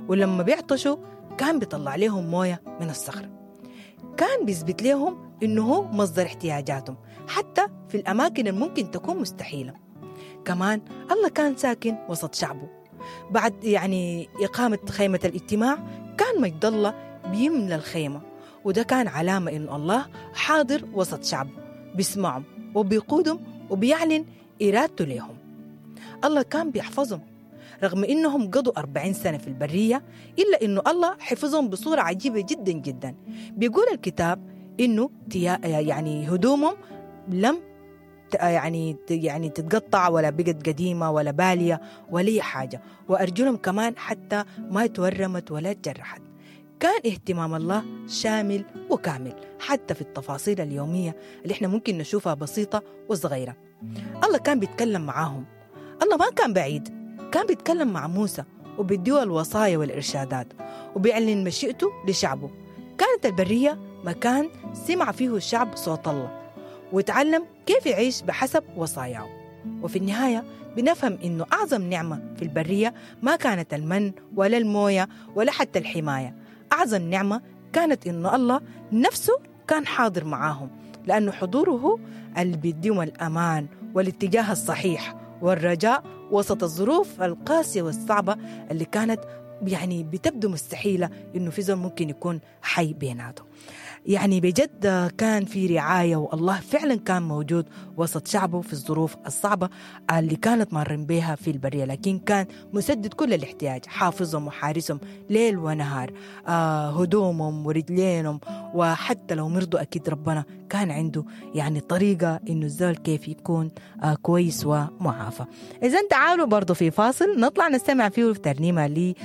ولما بيعطشوا كان بيطلع لهم موية من الصخرة كان بيثبت لهم إنه هو مصدر احتياجاتهم حتى في الأماكن الممكن تكون مستحيلة كمان الله كان ساكن وسط شعبه بعد يعني إقامة خيمة الاجتماع كان مجد الله بيملى الخيمة وده كان علامة إنه الله حاضر وسط شعبه بيسمعهم وبيقودهم وبيعلن إرادته لهم الله كان بيحفظهم رغم إنهم قضوا أربعين سنة في البرية إلا إنه الله حفظهم بصورة عجيبة جدا جدا بيقول الكتاب إنه يعني هدومهم لم يعني يعني تتقطع ولا بقت قديمه ولا باليه ولا اي حاجه وارجلهم كمان حتى ما تورمت ولا تجرحت كان اهتمام الله شامل وكامل حتى في التفاصيل اليوميه اللي احنا ممكن نشوفها بسيطه وصغيره الله كان بيتكلم معاهم الله ما كان بعيد كان بيتكلم مع موسى وبيديه الوصايا والإرشادات وبيعلن مشيئته لشعبه كانت البرية مكان سمع فيه الشعب صوت الله وتعلم كيف يعيش بحسب وصاياه وفي النهاية بنفهم إنه أعظم نعمة في البرية ما كانت المن ولا الموية ولا حتى الحماية أعظم نعمة كانت إنه الله نفسه كان حاضر معاهم لأنه حضوره اللي بيديهم الأمان والاتجاه الصحيح والرجاء وسط الظروف القاسية والصعبة اللي كانت يعني بتبدو مستحيلة إنه في زول ممكن يكون حي بيناتهم يعني بجد كان في رعاية والله فعلا كان موجود وسط شعبه في الظروف الصعبة اللي كانت مارين بها في البرية لكن كان مسدد كل الاحتياج حافظهم وحارسهم ليل ونهار آه هدومهم ورجلينهم وحتى لو مرضوا أكيد ربنا كان عنده يعني طريقة إنه الزول كيف يكون آه كويس ومعافى إذا تعالوا برضو في فاصل نطلع نستمع فيه في ترنيمة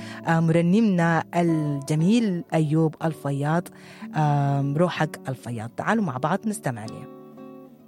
لمرنمنا الجميل أيوب الفياض روحك الفياض تعالوا مع بعض نستمع ليه